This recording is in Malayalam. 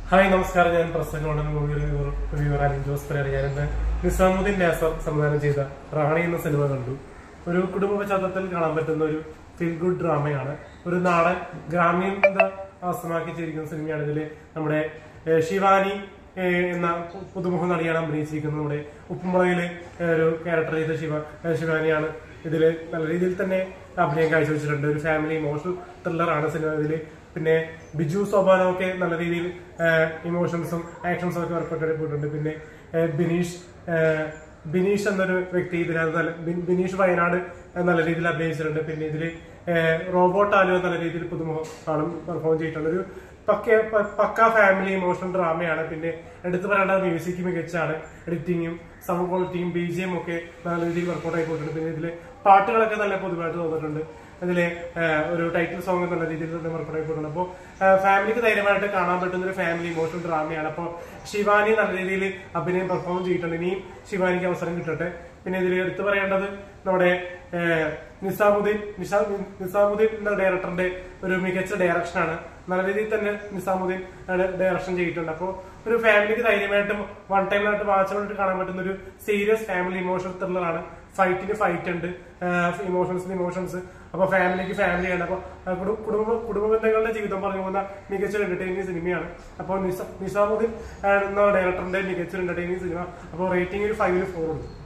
ഹായ് നമസ്കാരം ഞാൻ പ്രസംഗോടൻ മൂവി റിവ്യൂവർ അനിൽ ജോസ് പെരേര ഞാനിന്ന് നിസാമുദ്ദീൻ നാസർ സംവിധാനം ചെയ്ത റാണി എന്ന സിനിമ കണ്ടു ഒരു കുടുംബ പശ്ചാത്തലത്തിൽ കാണാൻ പറ്റുന്ന ഒരു ഫീൽ ഗുഡ് ഡ്രാമയാണ് ഒരു നാടൻ ഗ്രാമീണത ആസ്തമാക്കി ചെയ്തിരിക്കുന്ന സിനിമയാണ് ഇതിൽ നമ്മുടെ ഏഹ്, ശിവാനി ഏഹ്, എന്ന പു- പുതുമുഖ നടിയാണ് അഭിനയിച്ചിരിക്കുന്നത് നമ്മുടെ ഉപ്പുമുളകില് ഏഹ്, ഒരു ക്യാരക്ടർ ചെയ്ത ശിവ ഏഹ്, ശിവാനിയാണ് ഇതിൽ നല്ല രീതിയിൽ തന്നെ അഭിനയം കാഴ്ചവെച്ചിട്ടുണ്ട് ഒരു ഫാമിലി ഇമോഷണൽ ത്രില്ലറാണ് സിനിമ ഇതില് പിന്നെ ബിജു സോപാനോ ഒക്കെ നല്ല രീതിയിൽ ഇമോഷൻസും ആക്ഷൻസും ഒക്കെ വർക്കൗട്ട് പോയിട്ടുണ്ട് പിന്നെ ഏഹ്, ബിനീഷ് ഏഹ്, ബിനീഷ് എന്നൊരു വ്യക്തി ഇതിനകത്ത് നല്ല ബി- ബിനീഷ് വയനാട് നല്ല രീതിയിൽ അഭിനയിച്ചിട്ടുണ്ട് പിന്നെ ഇതില് ഏഹ്, റോബോട്ട് ആലുവ നല്ല രീതിയിൽ പുതുമുഖം ആണ് പെർഫോം ചെയ്തിട്ടുണ്ട് ഒരു പക്ക പ- പക്ക ഫാമിലി ഇമോഷണൽ ഡ്രാമയാണ് പിന്നെ എടുത്തു പറയേണ്ട മ്യൂസിക് മികച്ചാണ് എഡിറ്റിങ്ങും സൗണ്ട് ക്വാളിറ്റിയും ബി ജി എം ഒക്കെ നല്ല രീതിയിൽ വർക്കൗട്ട് ആയിപ്പോയിട്ടുണ്ട് പിന്നെ ഇതില് പാട്ടുകളൊക്കെ നല്ല പൊതുവായിട്ട് തോന്നിയിട്ടുണ്ട് അതിലെ ഏഹ്, ഒരു ടൈറ്റിൽ സോങ് നല്ല രീതിയിൽ തന്നെ വർക്കൗട്ട് ആയിപ്പോയിട്ടുണ്ട് അപ്പോൾ ഫാമിലിക്ക് ധൈര്യമായിട്ട് കാണാൻ പറ്റുന്ന ഒരു ഫാമിലി ഇമോഷണൽ ഡ്രാമയാണ് അപ്പോൾ ശിവാനി നല്ല രീതിയിൽ അഭിനയം പെർഫോം ചെയ്തിട്ടുണ്ട് ഇനിയും ശിവാനിക്ക് അവസരം കിട്ടട്ടെ പിന്നെ ഇതിൽ എടുത്തു പറയേണ്ടത് നമ്മുടെ ഏഹ്, നിസാമുദ്ദീൻ നിസാ നിസാമുദ്ദീൻ എന്ന ഡയറക്ടറിന്റെ ഒരു മികച്ച ഡയറക്ഷനാണ് നല്ല രീതിയിൽ തന്നെ നിസാമുദ്ദീൻ ഡയറക്ഷൻ ചെയ്തിട്ടുണ്ട് അപ്പോൾ ഒരു ഫാമിലിക്ക് ധൈര്യമായിട്ടും വൺ ടൈമിലായിട്ട് വാച്ചബിളായിട്ട് കാണാൻ പറ്റുന്ന ഒരു സീരിയസ് ഫാമിലി ഇമോഷണൽ ത്രില്ലറാണ് ഫൈറ്റിന് ഫൈറ്റ് ഉണ്ട് ഇമോഷൻസിന് ഇമോഷൻസ് അപ്പൊ ഫാമിലിക്ക് ഫാമിലിയാണ് അപ്പൊ ആ, കുടു- കുടുംബ കുടുംബ ബന്ധങ്ങളുടെ ജീവിതം പറഞ്ഞു പോകുന്ന മികച്ച എന്റർടൈനിങ് സിനിമയാണ് അപ്പോൾ നിസാമുദ്ദീൻ ആ, എന്ന ഡയറക്ടറിന്റെ മികച്ച എന്റർടൈനിങ് സിനിമ അപ്പോൾ റേറ്റിംഗ് ഒരു ഫൈവിന് ഫോർ ഉണ്ട്